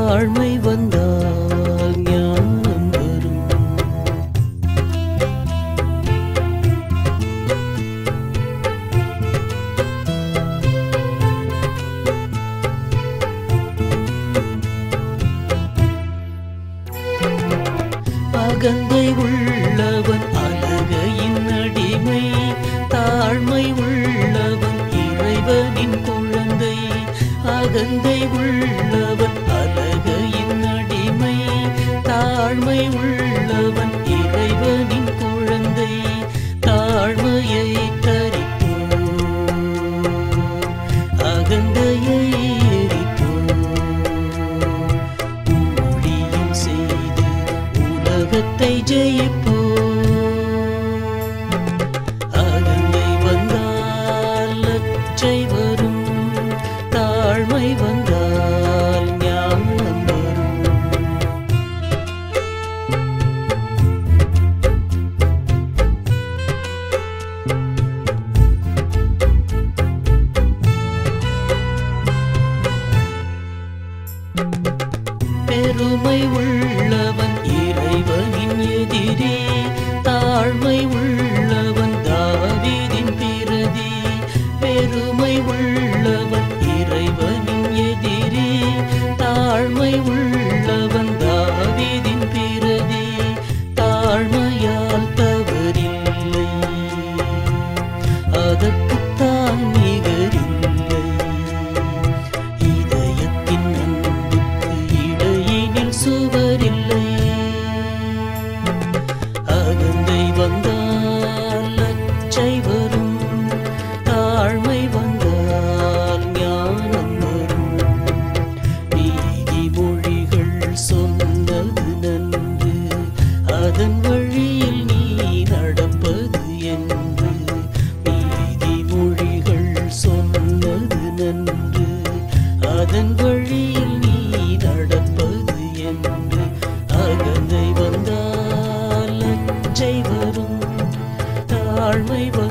தாழ்மை வந்தால் ஞானம் வரும் அகந்தை உள்ளவன் அழகையின் அடிமை தாழ்மை உள்ளவன் இறைவனின் குழந்தை அகந்தை உள்ளவன் அழகையின் அடிமை தாழ்மை உள்ளவன் இறைவனின் குழந்தை தாழ்மையை தரிப்போம் அகந்தையை எரிப்போம் ஊழியம் செய்து உலகத்தை ஜெயிப்போம் அகந்தை வந்தால் லச்சை வரும் தாழ்மை வந்தால் ஞானம் வரும் பெருமை உள்ளவன் இறைவனின் எதிரி தாழ்மை உள்ளவன் தாவீதின் பிரதி பெருமை உள்ளவன் இறைவனின் எதிரி தாழ்மை உள்ளவன் தாவீதின் பிரதி தாழ்மையால் தவறில்லை அதற்குத்தான் நிகரில்லை இதயத்தின் அன்புக்கு இடையினில் சுவரில்லை அகந்தை வந்தால் லச்சை வரும் தாழ்மை வந்தால் ஞானம் வரும் நீதிமொழிகள் சொன்னது நன்று அதன் வழியில் நீ நடப்பது என்று நீதிமொழிகள் சொன்னது நன்று அதன் வழியில் நீ நடப்பது என்று அகந்தை வந்தால் லச்சை வரும் தாழ்மை வரும்